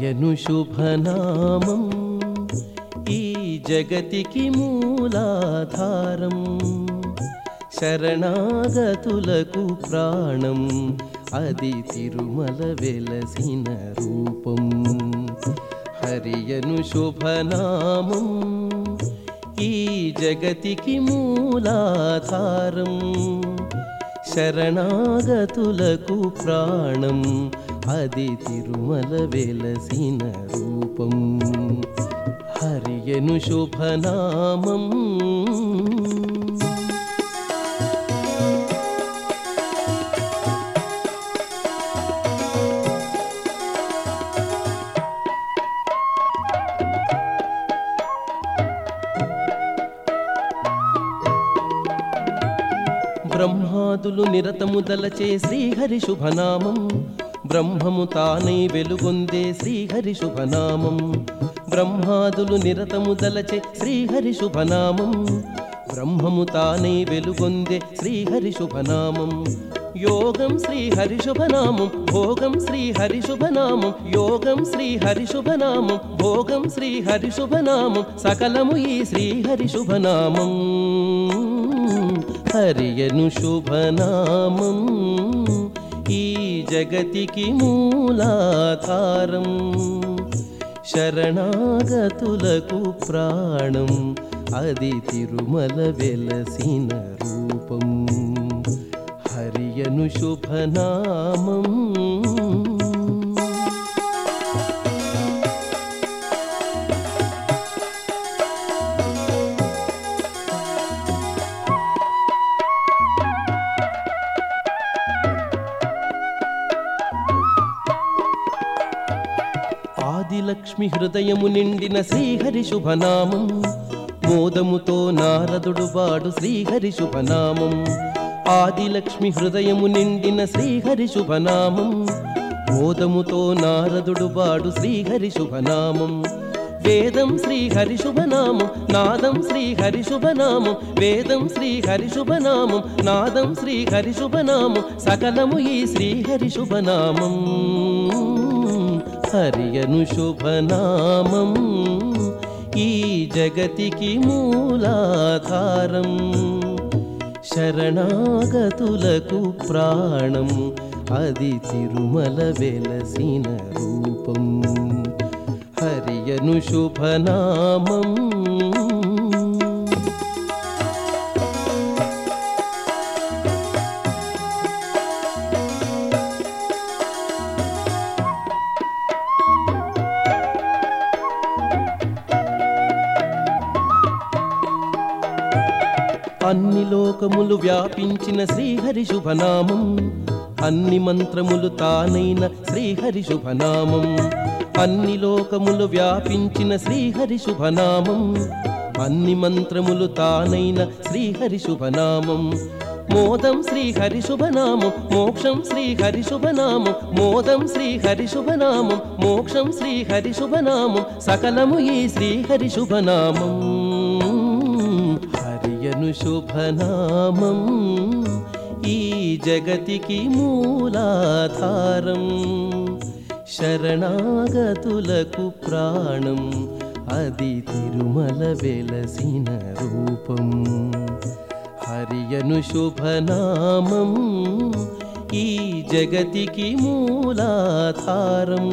హరియను శుభనామం ఈ జగతికి మూలాధారం శరణాగతులకు ప్రాణం అది తిరుమల వెలసిన రూపం హరియను శుభనామం ఈ జగతికి మూలాధారం శరణాగతులకు ప్రాణం అది తిరుమల వెలసిన రూపం హరియను శుభనామం బ్రహ్మాదులు నిరతము దలచే శ్రీహరి శుభనామం బ్రహ్మము తానై వెలుగొందే శ్రీహరి శుభనామం బ్రహ్మాదులు నిరతము దలచే శ్రీహరి శుభనామం బ్రహ్మము తానై వెలుగొందే శ్రీహరి శుభనామం యోగం శ్రీహరి శుభనామం భోగం శ్రీహరి శుభనామం యోగం శ్రీహరి శుభనామం భోగం శ్రీహరి శుభనామం సకలము ఈ శ్రీహరి శుభనామం హరియను శుభనామం ఈ జగతికి మూలాధారం శరణాగతులకు ప్రాణం అది తిరుమల వెలసిన రూపం హరియను శుభనామం ఆదిలక్ష్మి హృదయము నిండిన శ్రీహరి శుభనామం మోదముతో నారదుడు వాడు శ్రీహరి శుభనామం ఆదిలక్ష్మి హృదయము నిండిన శ్రీహరి శుభనామం మోదముతో నారదుడు వాడు శ్రీహరి శుభనామం వేదం శ్రీహరి శుభనామం నాదం శ్రీహరి శుభనామం వేదం శ్రీహరి శుభనామం నాదం శ్రీహరి శుభనామం సకలము ఈ శ్రీహరి శుభనామం హరియను శుభనామం ఈ జగతికి మూలాధారం శరణాగతులకు ప్రాణం అది తిరుమల వెలసిన రూపం హరియను శుభనామం అన్ని లోకములు వ్యాపించిన శ్రీహరి శుభనామం అన్ని మంత్రములు తానైన శ్రీహరి శుభనామం అన్ని లోకములు వ్యాపించిన శ్రీహరి శుభనామం అన్ని మంత్రములు తానైన శ్రీహరి శుభనామం మోదం శ్రీహరి శుభనామం మోక్షం శ్రీహరి శుభనామం మోదం శ్రీహరి శుభనామం మోక్షం శ్రీహరి శుభనామం సకలము ఈ శ్రీహరి శుభనామం హరియను శుభనామం ఈ జగతికి మూలాధారం శరణాగతులకు ప్రాణం అది తిరుమల వెలసిన రూపం హరియను శుభనామం ఈ జగతికి మూలాధారం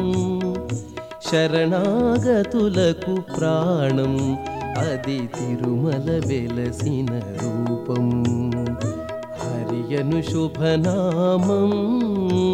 శరణాగతులకు ప్రాణం అది తిరుమల వెలసిన రూపం హరియను శుభనామం